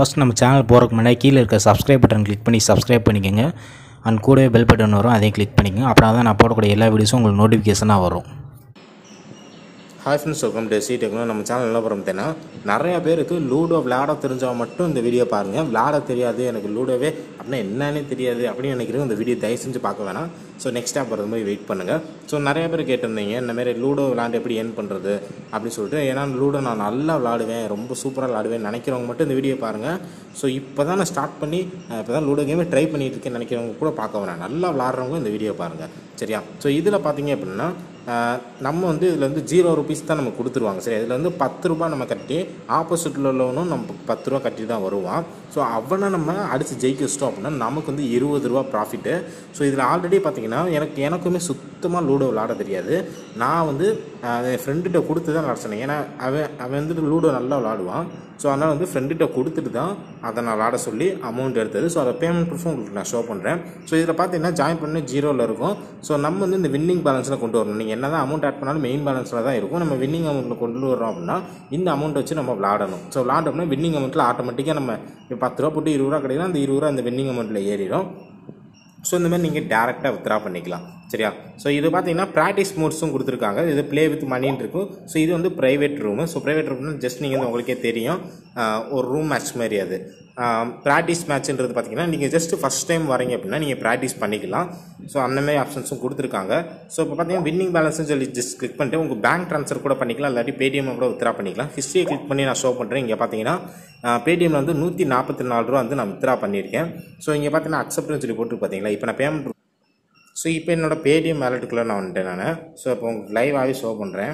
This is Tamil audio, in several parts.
ஃபஸ்ட் நம்ம சேனல் போகிறதுக்கு முன்னாடி கீழே இருக்க சப்ஸ்கிரைப் பட்டன் கிளிக் பண்ணி சப்ஸ்கிரைப் பண்ணிக்கோங்க அண்ட் கூடவே பெல் பட்டன் வரும் அதையும் கிளிக் பண்ணிக்கோங்க அப்புறம் தான் நான் போடக்கூடிய எல்லா வீடியோஸும் உங்களுக்கு நோட்டிஃபிகேஷனாக வரும் hi friends welcome to C techno நம்ம சேனல் என்ன பார்த்தீங்கன்னா நிறைய பேருக்கு லூடோ விளையாட தெரிஞ்சால் மட்டும் இந்த வீடியோ பாருங்கள் விளையாட தெரியாது எனக்கு லூடோவே அப்படின்னா என்னன்னே தெரியாது அப்படின்னு நினைக்கிறேன் இந்த வீடியோ தயவு செஞ்சு பார்க்க வேணாம் ஸோ நெக்ஸ்ட் ஸ்டாப் வரது மாதிரி வெயிட் பண்ணுங்கள் ஸோ நிறைய பேர் கேட்டிருந்தீங்க இந்த மாதிரி லூடோ விளையாண்டு எப்படி ஏர்ன் பண்ணுறது அப்படின்னு சொல்லிட்டு ஏன்னா லூடோ நான் நல்லா விளாடுவேன் ரொம்ப சூப்பராக விளாடுவேன் நினைக்கிறவங்க மட்டும் இந்த வீடியோ பாருங்கள் ஸோ இப்போ தான் நான் ஸ்டார்ட் பண்ணி இப்போ தான் லூடோ கேமே ட்ரை பண்ணிட்டு இருக்கேன் நினைக்கிறவங்க கூட பார்க்க வேணாம் நல்லா விளாட்றவங்க இந்த வீடியோ பாருங்கள் சரியா ஸோ இதில் பார்த்தீங்க அப்படின்னா ஆஹ் நம்ம வந்து இதில் வந்து ஜீரோ ருபீஸ் தான் நம்ம கொடுத்துருவாங்க சரி இதில் வந்து பத்து ரூபா நம்ம கட்டி ஆப்போசிட்டில் உள்ளவனும் நம்ம பத்து ரூபா கட்டி தான் வருவான் ஸோ அவனை நம்ம அடித்து ஜெயிக்க வச்சிட்டோம் அப்படின்னா நமக்கு வந்து இருபது ரூபா ப்ராஃபிட்டு ஸோ இதில் ஆல்ரெடி பார்த்தீங்கன்னா எனக்கு எனக்குமே சுத்தமாக லூடோ விளாட தெரியாது நான் வந்து ஆஹ் என் ஃப்ரெண்டுகிட்ட கொடுத்து தான் விளாட சொன்னேன் ஏன்னா அவன் அவன் வந்துட்டு லூடோ நல்லா விளாடுவான் ஸோ அதனால் வந்து ஃப்ரெண்டுகிட்ட கொடுத்துட்டு தான் அதை நான் விளாட சொல்லி அமௌண்ட் எடுத்தது ஸோ அதை பேமெண்ட் ப்ரூஃபும் உங்களுக்கு நான் ஷோ பண்ணுறேன் ஸோ இதில் பார்த்தீங்கன்னா ஜாயின் பண்ணி ஜீரோவில் இருக்கும் ஸோ நம்ம வந்து இந்த வின்னிங் பேலன்ஸில் கொண்டு வரணும் நீங்கள் என்ன தான் அமௌண்ட் ஆட் பண்ணாலும் மெயின் பேலன்ஸில் தான் இருக்கும் நம்ம வின்னிங் அமௌண்ட்டில் கொண்டு வரோம் அப்படின்னா இந்த அமௌண்ட் வச்சு நம்ம விளாடணும் ஸோ விளாண்டோம்னா வின்னிங் அமௌண்ட்டில் ஆட்டோமேட்டிக்காக நம்ம இப்போ பத்து ரூபா போட்டு இருபது ரூபா கிடைக்கும் அந்த இருபது ரூபா அந்த வின்னிங் அமௌண்ட்டில் ஏறிடும் ஸோ இந்த மாதிரி நீங்கள் டேரெக்டாக வித்ரா பண்ணிக்கலாம் சரியா ஸோ இது பார்த்தீங்கன்னா ப்ராக்டிஸ் மோட்ஸும் கொடுத்துருக்காங்க இது ப்ளே வித் மணின்னு இருக்கும் ஸோ இது வந்து ப்ரைவேட் ரூமு ஸோ ப்ரைவேட் ரூம்னா ஜஸ்ட் நீங்கள் வந்து உங்களுக்கே தெரியும் ஆஹ் ஒரு ரூம் மேட்ச் மாதிரி அது ப்ராக்டிஸ் மேட்ச்ன்றது பார்த்தீங்கன்னா நீங்கள் ஜஸ்ட் ஃபஸ்ட் டைம் வரீங்க அப்படின்னா நீங்கள் ப்ராக்டிஸ் பண்ணிக்கலாம் ஸோ அந்த மாதிரி ஆப்ஷன்ஸும் கொடுத்துருக்காங்க ஸோ இப்போ பார்த்தீங்கன்னா வின்னிங் பேலன்ஸ்னு சொல்லி ஜஸ்ட் கிளிக் பண்ணிட்டு உங்கள் பேங்க் ட்ரான்ஸ்ஃபர் கூட பண்ணிக்கலாம் இல்லாட்டி பேடிஎம் கூட வித்ரா பண்ணிக்கலாம் ஹிஸ்ட்ரியை கிளிக் பண்ணி நான் ஷோ பண்ணுறேன் இங்கே பார்த்தீங்கன்னா பேடிஎம்ல வந்து நூற்றி நாற்பத்தி நாலு ரூபா வந்து நான் வித்ரா பண்ணியிருக்கேன் ஸோ இங்கே பார்த்தீங்கன்னா அக்செப்ட்னு சொல்லி போட்டு பார்த்தீங்களா இப்போ நான் பேமெண்ட் ஸோ இப்போ என்னோட பேடிஎம் வேலெட்டுக்குள்ளே நான் வந்துட்டேன் நான் ஸோ இப்போ உங்களுக்கு லைவாகவே ஷோ பண்ணுறேன்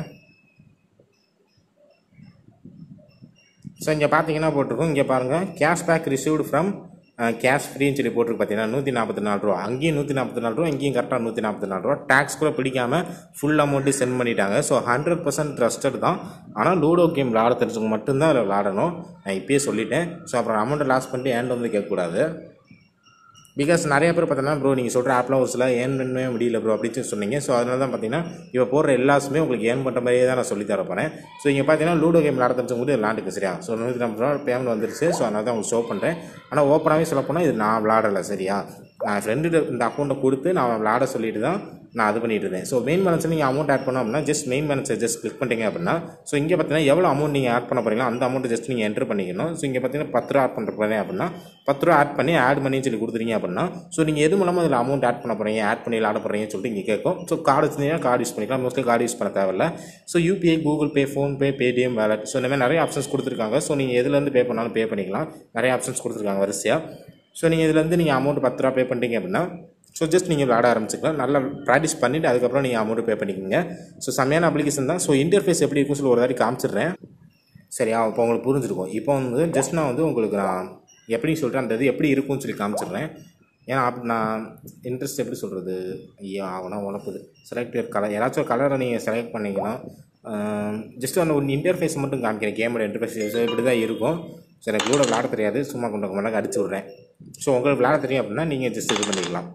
ஸோ இங்கே பார்த்தீங்கன்னா போட்டிருக்கோம் இங்கே பாருங்கள் கேஷ்பேக் ரிசீவ்டு ஃப்ரம் கேஷ் ஃப்ரீன்னு சொல்லி போட்டிருக்கு பார்த்தீங்கன்னா நூற்றி நாற்பத்தி நாலு ரூபா அங்கேயும் நூற்றி நாற்பத்தி நாலு ரூபா இங்கேயும் கரெக்டாக நூற்றி நாற்பத்தி நாலு ரூபா டேக்ஸ் கூட பிடிக்காம ஃபுல் அமௌண்ட்டு சென்ட் பண்ணிட்டாங்க ஸோ ஹண்ட்ரட் பர்சன்ட் ட்ரஸ்டட் தான் ஆனால் லூடோ கேம் விளாட தெரிஞ்சவங்க மட்டும்தான் அதில் விளாடணும் நான் இப்பயே சொல்லிட்டேன் ஸோ அப்புறம் அமௌண்ட்டை லாஸ் பண்ணிட்டு ஏண்ட் வந்து கேட்கக்கூடாது பிகாஸ் நிறைய பேர் பார்த்தீங்கன்னா ப்ரோ நீங்கள் சொல்கிற ஆப்லாம் ஒரு சில ஏர்ன் பண்ணவே முடியல ப்ரோ அப்படின்னு சொன்னீங்க ஸோ அதனால தான் பார்த்தீங்கன்னா இப்போ போடுற எல்லாருமே உங்களுக்கு ஏர்ன் பண்ணுற மாதிரியே தான் நான் சொல்லி தர போகிறேன் ஸோ இங்கே பார்த்தீங்கன்னா லூடோ கேம் விளாட தெரிஞ்சவங்க விளாண்டுக்கு சரியா ஸோ நூற்றி ஐம்பது ரூபா பேமெண்ட் வந்துருச்சு ஸோ அதனால தான் உங்களுக்கு ஷோ பண்ணுறேன் ஆனால் ஓப்பனாகவே சொல்ல போனால் இது நான் விளாடலை சரியா நான் ஃப்ரெண்டு இந்த அக்கௌண்ட்டை கொடுத்து நான் விளாட சொல்லிட்டு தான் நான் அது பண்ணிட்டு இருந்தேன் ஸோ மெயின் பேலன்ஸ் நீங்கள் அமௌண்ட் ஆட் பண்ணோம் அப்படின்னா ஜஸ்ட் மெயின் பேலன்ஸை ஜஸ்ட் கிளிக் பண்ணிட்டீங்க அப்படின்னா ஸோ இங்கே பார்த்தீங்கன்னா எவ்வளோ அமௌண்ட் நீங்கள் ஆட் பண்ண போறீங்களோ அந்த அமௌண்ட் ஜஸ்ட் நீங்கள் என்டர் பண்ணிக்கணும் ஸோ இங்கே பார்த்தீங்கன்னா பத்து ரூபா ஆட் பண்ணுற போகிறேன் அப்படின்னா பத்து ரூபா ஆட் பண்ணி ஆட் பண்ணி சொல்லி கொடுத்துறீங்க அப்படின்னா ஸோ நீங்கள் எது மூலமாக அதில் அமௌண்ட் ஆட் பண்ண போகிறீங்க ஆட் பண்ணி விளாட போகிறீங்கன்னு சொல்லிட்டு இங்கே கேட்கும் ஸோ கார்டு வச்சிருந்தீங்கன்னா கார்டு யூஸ் பண்ணிக்கலாம் மோஸ்ட்லி கார்டு யூஸ் பண்ண தேவையில்ல so UPI Google Pay PhonePe Paytm wallet so இந்த மாதிரி நிறைய ஆப்ஷன்ஸ் கொடுத்துருக்காங்க ஸோ நீங்கள் எதுலேருந்து பே பண்ணாலும் பே பண்ணிக்கலாம் நிறைய ஆப்ஷன்ஸ் கொடுத்துருக்காங்க வரிசையாக ஸோ நீங்கள் இதுலேருந்து நீங்கள் அமௌண்ட் பத்து ரூபா பே பண்ணிட்டீங்க அப்படின்னா ஸோ ஜஸ்ட் நீங்கள் விளாட ஆரம்பிச்சுக்கலாம் நல்லா ப்ராக்டிஸ் பண்ணிவிட்டு அதுக்கப்புறம் நீங்கள் அமௌண்ட் பே பண்ணிக்கோங்க ஸோ செம்மையான அப்ளிகேஷன் தான் ஸோ இன்டர்ஃபேஸ் எப்படி இருக்குன்னு சொல்லி ஒரு வாட்டி காமிச்சிடுறேன் சரியா இப்போ உங்களுக்கு புரிஞ்சிருக்கும் இப்போ வந்து ஜஸ்ட் நான் வந்து உங்களுக்கு நான் எப்படி சொல்கிறேன் அந்த இது எப்படி இருக்கும்னு சொல்லி காமிச்சிடுறேன் ஏன்னா அப்படி நான் இன்ட்ரெஸ்ட் எப்படி சொல்கிறது ஐயா அவனா உழப்புது செலக்ட் கலர் ஏதாச்சும் ஒரு கலரை நீங்கள் செலக்ட் பண்ணிங்கன்னா ஜஸ்ட் அந்த ஒரு இன்டர்ஃபேஸ் மட்டும் காமிக்கிறேன் கேமோட இன்டர்ஃபேஸ் இப்படி தான் இருக்கும் ஸோ எனக்கு கூட விளாட தெரியாது சும்மா கொண்டு கொண்டாங்க அடிச்சு விட்றேன் ஸோ உங்களுக்கு விளாட தெரியும் அப்படின்னா நீங்கள் ஜஸ்ட் இது பண்ணிக்கலாம்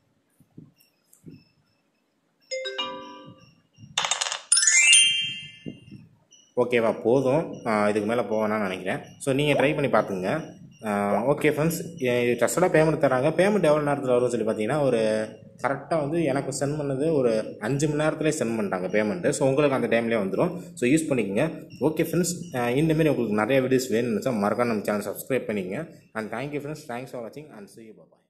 ஓகேவா போதும் ஆஹ் இதுக்கு மேலே போவேணான்னு நினைக்கிறேன் ஸோ நீங்கள் ட்ரை பண்ணி பார்த்துங்க ஓகே ஃப்ரெண்ட்ஸ் ட்ரஸ்டடாக பேமெண்ட் தராங்க பேமெண்ட் எவ்வளோ நேரத்தில் வரும்னு சொல்லி பார்த்தீங்கன்னா ஒரு கரெக்டாக வந்து எனக்கு சென்ட் பண்ணது ஒரு அஞ்சு மணி நேரத்துலேயே சென்ட் பண்ணிட்டாங்க பேமெண்ட்டு ஸோ உங்களுக்கு அந்த டைம்லேயே வந்துடும் ஸோ யூஸ் பண்ணிக்கோங்க ஓகே ஃப்ரெண்ட்ஸ் இந்தமாரி உங்களுக்கு நிறைய வீடியோஸ் வேணும்னு நினச்சா மறக்காம நம்ம சேனல் சப்ஸ்கிரைப் பண்ணிக்கங்க and thank you friends thanks for வாட்சிங் அண்ட் see you bye